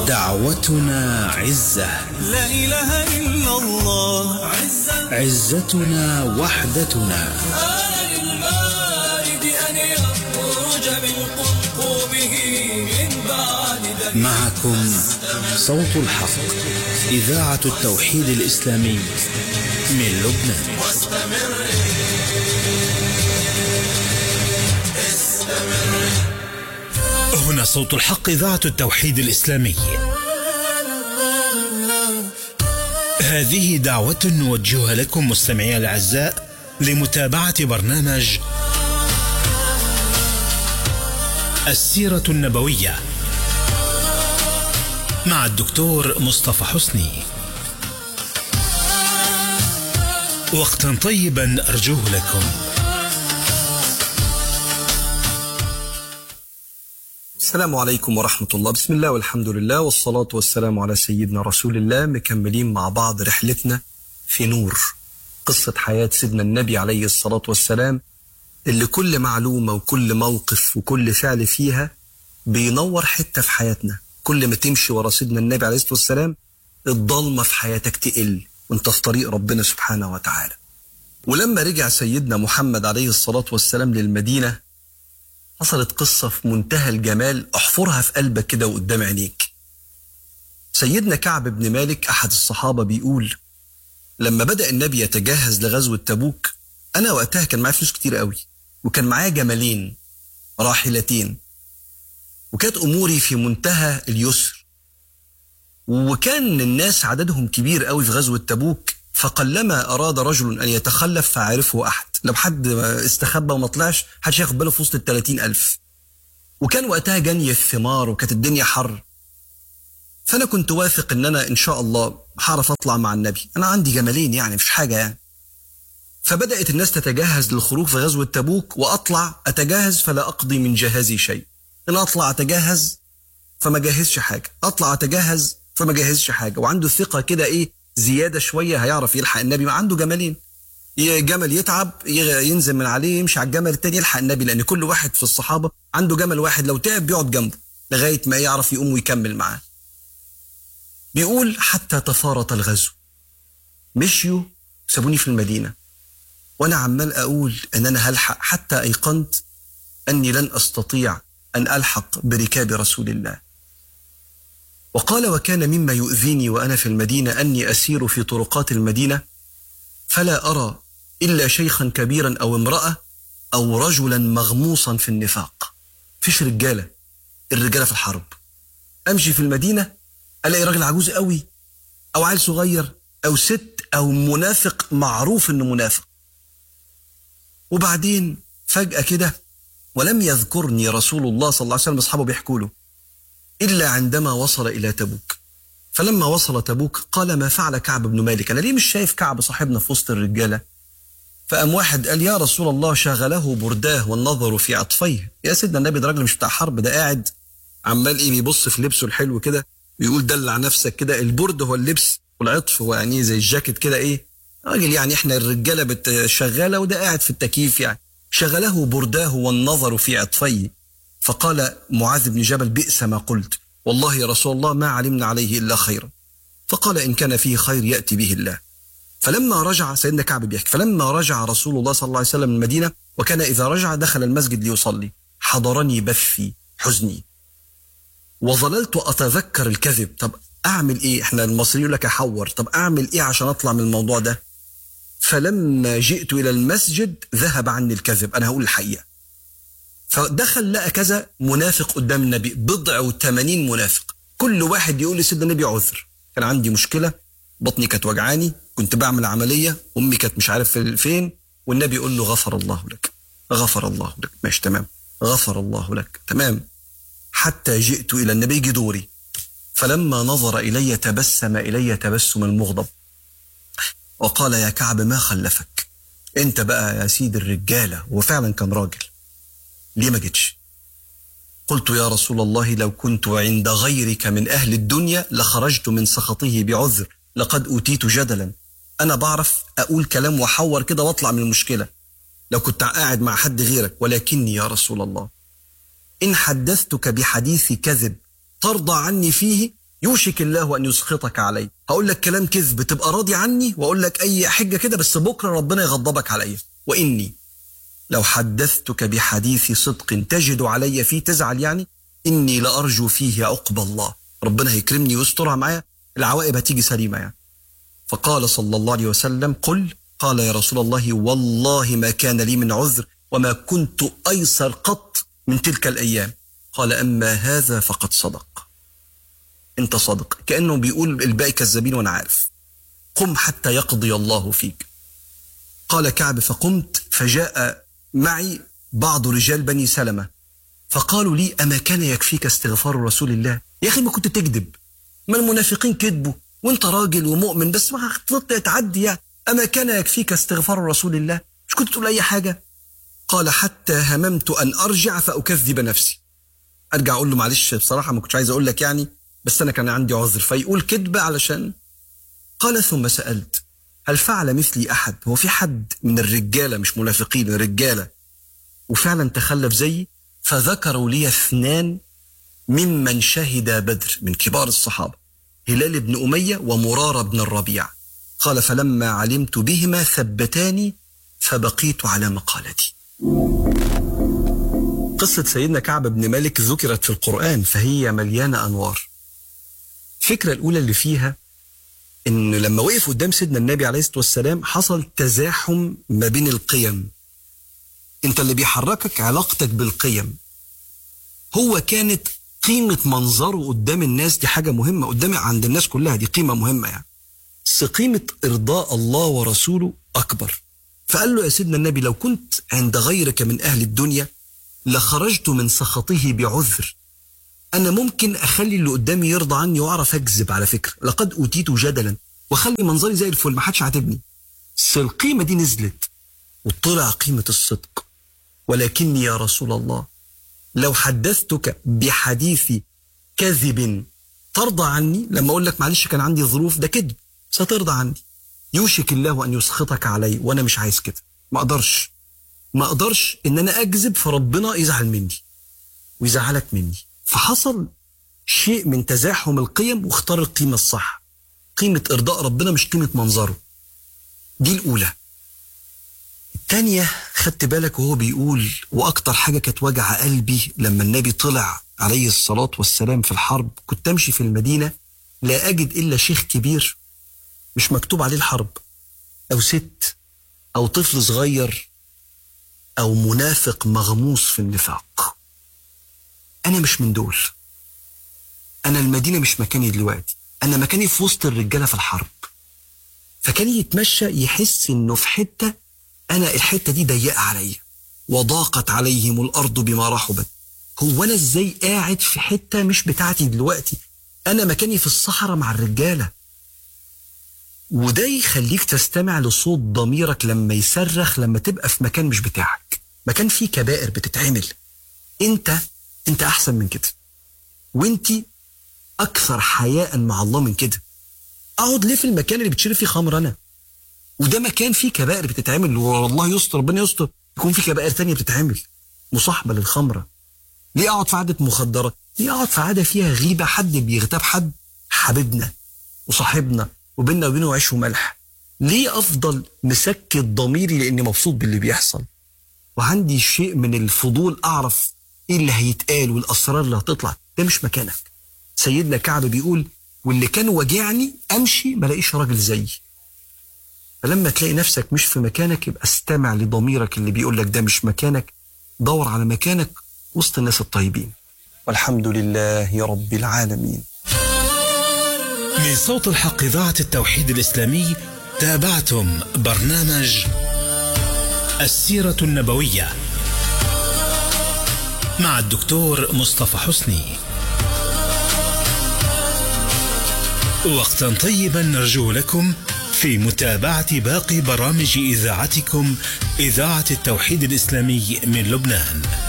دعوتنا عزة لا إله إلا الله عزة عزتنا وحدتنا آل المال بأن يخرج من قلقوبه من بعد ذلك معكم صوت الحق إذاعة التوحيد الإسلامي من لبنان هنا صوت الحق إذاعة التوحيد الإسلامي هذه دعوة نوجهها لكم مستمعي الأعزاء لمتابعة برنامج السيرة النبوية مع الدكتور مصطفى حسني وقتا طيبا أرجوه لكم السلام عليكم ورحمة الله بسم الله والحمد لله والصلاة والسلام على سيدنا رسول الله مكملين مع بعض رحلتنا في نور قصة حياة سيدنا النبي عليه الصلاة والسلام اللي كل معلومة وكل موقف وكل فعل فيها بينور حتة في حياتنا كل ما تمشي ورا سيدنا النبي عليه الصلاة والسلام الضلمة في حياتك تقل وانت في طريق ربنا سبحانه وتعالى ولما رجع سيدنا محمد عليه الصلاة والسلام للمدينة حصلت قصة في منتهى الجمال احفرها في قلبك كده وقدام عينيك سيدنا كعب بن مالك أحد الصحابة بيقول لما بدأ النبي يتجهز لغزوة تبوك أنا وقتها كان معايا فلوس كتير قوي وكان معايا جملين راحلتين وكانت أموري في منتهى اليسر وكان الناس عددهم كبير قوي في غزوة تبوك فقلما أراد رجل أن يتخلف فعرفه أحد لو حد استخبى وما طلعش محدش ياخد باله في وسط التلاتين ألف وكان وقتها جني الثمار وكانت الدنيا حر فأنا كنت واثق إن أنا إن شاء الله هعرف أطلع مع النبي أنا عندي جملين يعني مفيش حاجة يعني فبدأت الناس تتجهز للخروج في غزوة تبوك وأطلع أتجهز فلا أقضي من جهازي شيء أنا أطلع أتجهز فما جهزش حاجة أطلع أتجهز فما جهزش حاجة وعنده ثقة كده إيه زيادة شوية هيعرف يلحق النبي ما عنده جملين جمل يتعب ينزل من عليه يمشي على الجمل التاني يلحق النبي لأن كل واحد في الصحابة عنده جمل واحد لو تعب بيقعد جنبه لغاية ما يعرف يقوم ويكمل معاه بيقول حتى تفارط الغزو مشيوا سابوني في المدينة وأنا عمال أقول أن أنا هلحق حتى أيقنت أني لن أستطيع أن ألحق بركاب رسول الله وقال وكان مما يؤذيني وأنا في المدينة أني أسير في طرقات المدينة فلا أرى إلا شيخا كبيرا أو امرأة أو رجلا مغموصا في النفاق فيش رجالة الرجالة في الحرب أمشي في المدينة ألاقي راجل عجوز قوي أو عيل صغير أو ست أو منافق معروف إنه منافق وبعدين فجأة كده ولم يذكرني رسول الله صلى الله عليه وسلم أصحابه بيحكوا له إلا عندما وصل إلى تبوك فلما وصل تبوك قال ما فعل كعب بن مالك أنا ليه مش شايف كعب صاحبنا في وسط الرجالة فقام واحد قال يا رسول الله شغله برداه والنظر في عطفيه يا سيدنا النبي ده راجل مش بتاع حرب ده قاعد عمال ايه بيبص في لبسه الحلو كده بيقول دلع نفسك كده البرد هو اللبس والعطف هو يعني زي الجاكيت كده ايه راجل يعني احنا الرجاله بتشغله وده قاعد في التكييف يعني شغله برداه والنظر في عطفيه فقال معاذ بن جبل بئس ما قلت والله يا رسول الله ما علمنا عليه إلا خيرا فقال إن كان فيه خير يأتي به الله فلما رجع سيدنا كعب بيحكي فلما رجع رسول الله صلى الله عليه وسلم من المدينة وكان إذا رجع دخل المسجد ليصلي حضرني بثي حزني وظللت أتذكر الكذب طب أعمل إيه إحنا المصريين يقول لك أحور طب أعمل إيه عشان أطلع من الموضوع ده فلما جئت إلى المسجد ذهب عني الكذب أنا هقول الحقيقة فدخل لقى كذا منافق قدام النبي بضع وثمانين منافق كل واحد يقول لسيدنا النبي عذر كان عندي مشكلة بطني كانت وجعاني كنت بعمل عملية أمي كانت مش عارف فين والنبي يقول له غفر الله لك غفر الله لك ماشي تمام غفر الله لك تمام حتى جئت إلى النبي يجي دوري فلما نظر إلي تبسم إلي تبسم المغضب وقال يا كعب ما خلفك انت بقى يا سيد الرجالة وفعلا كان راجل ليه ما جيتش قلت يا رسول الله لو كنت عند غيرك من أهل الدنيا لخرجت من سخطه بعذر لقد أوتيت جدلا أنا بعرف أقول كلام وأحور كده وأطلع من المشكلة لو كنت قاعد مع حد غيرك ولكني يا رسول الله إن حدثتك بحديث كذب ترضى عني فيه يوشك الله أن يسخطك علي هقول لك كلام كذب تبقى راضي عني وأقول لك أي حجة كده بس بكرة ربنا يغضبك عليا وإني لو حدثتك بحديث صدق تجد علي فيه تزعل يعني إني لأرجو فيه عقب الله ربنا هيكرمني ويسترها معايا العواقب هتيجي سليمة يعني فقال صلى الله عليه وسلم قل قال يا رسول الله والله ما كان لي من عذر وما كنت أيسر قط من تلك الأيام قال أما هذا فقد صدق أنت صادق كأنه بيقول الباقي كذابين وأنا عارف قم حتى يقضي الله فيك قال كعب فقمت فجاء معي بعض رجال بني سلمة فقالوا لي أما كان يكفيك استغفار رسول الله يا أخي ما كنت تكذب ما المنافقين كذبوا وانت راجل ومؤمن بس ما تطلع تعدي يعني أما كان يكفيك استغفار رسول الله مش كنت تقول أي حاجة قال حتى هممت أن أرجع فأكذب نفسي أرجع أقول له معلش بصراحة ما كنتش عايز أقول لك يعني بس أنا كان عندي عذر فيقول كذبة علشان قال ثم سألت هل فعل مثلي أحد هو في حد من الرجالة مش منافقين الرجالة وفعلا تخلف زيي فذكروا لي اثنان ممن شهد بدر من كبار الصحابة هلال بن أمية ومرارة بن الربيع قال فلما علمت بهما ثبتاني فبقيت على مقالتي قصة سيدنا كعب بن مالك ذكرت في القرآن فهي مليانة أنوار الفكرة الأولى اللي فيها إن لما وقف قدام سيدنا النبي عليه الصلاة والسلام حصل تزاحم ما بين القيم أنت اللي بيحركك علاقتك بالقيم هو كانت قيمة منظره قدام الناس دي حاجة مهمة قدام عند الناس كلها دي قيمة مهمة يعني بس قيمة إرضاء الله ورسوله أكبر فقال له يا سيدنا النبي لو كنت عند غيرك من أهل الدنيا لخرجت من سخطه بعذر أنا ممكن أخلي اللي قدامي يرضى عني وأعرف أكذب على فكرة لقد أوتيت جدلا وأخلي منظري زي الفل ما حدش عاتبني بس القيمة دي نزلت وطلع قيمة الصدق ولكني يا رسول الله لو حدثتك بحديث كذب ترضى عني لما أقول لك معلش كان عندي ظروف ده كذب سترضى عني يوشك الله أن يسخطك علي وأنا مش عايز كده ما أقدرش ما أقدرش إن أنا أكذب فربنا يزعل مني ويزعلك مني فحصل شيء من تزاحم القيم واختار القيمة الصح قيمة إرضاء ربنا مش قيمة منظره دي الأولى التانية خدت بالك وهو بيقول وأكتر حاجة كانت وجع قلبي لما النبي طلع عليه الصلاة والسلام في الحرب كنت أمشي في المدينة لا أجد إلا شيخ كبير مش مكتوب عليه الحرب أو ست أو طفل صغير أو منافق مغموس في النفاق أنا مش من دول أنا المدينة مش مكاني دلوقتي أنا مكاني في وسط الرجالة في الحرب فكان يتمشى يحس إنه في حتة أنا الحتة دي ضيقة عليا وضاقت عليهم الأرض بما رحبت هو أنا إزاي قاعد في حتة مش بتاعتي دلوقتي أنا مكاني في الصحراء مع الرجالة وده يخليك تستمع لصوت ضميرك لما يصرخ لما تبقى في مكان مش بتاعك مكان فيه كبائر بتتعمل انت انت احسن من كده وانت اكثر حياء مع الله من كده اقعد ليه في المكان اللي بتشرب فيه خمر انا وده مكان فيه كبائر بتتعمل والله يستر ربنا يستر يكون فيه كبائر تانية بتتعمل مصاحبة للخمرة ليه اقعد في عادة مخدرات ليه اقعد في عادة فيها غيبة حد بيغتاب حد حبيبنا وصاحبنا وبيننا وبينه عيش وملح ليه افضل مسكت ضميري لاني مبسوط باللي بيحصل وعندي شيء من الفضول اعرف ايه اللي هيتقال والاسرار اللي هتطلع ده مش مكانك سيدنا كعب بيقول واللي كان واجعني امشي ما الاقيش راجل زيي فلما تلاقي نفسك مش في مكانك يبقى استمع لضميرك اللي بيقول لك ده مش مكانك دور على مكانك وسط الناس الطيبين والحمد لله رب العالمين من صوت الحق إذاعة التوحيد الإسلامي تابعتم برنامج السيرة النبوية مع الدكتور مصطفى حسني وقتا طيبا نرجو لكم في متابعة باقي برامج إذاعتكم إذاعة التوحيد الإسلامي من لبنان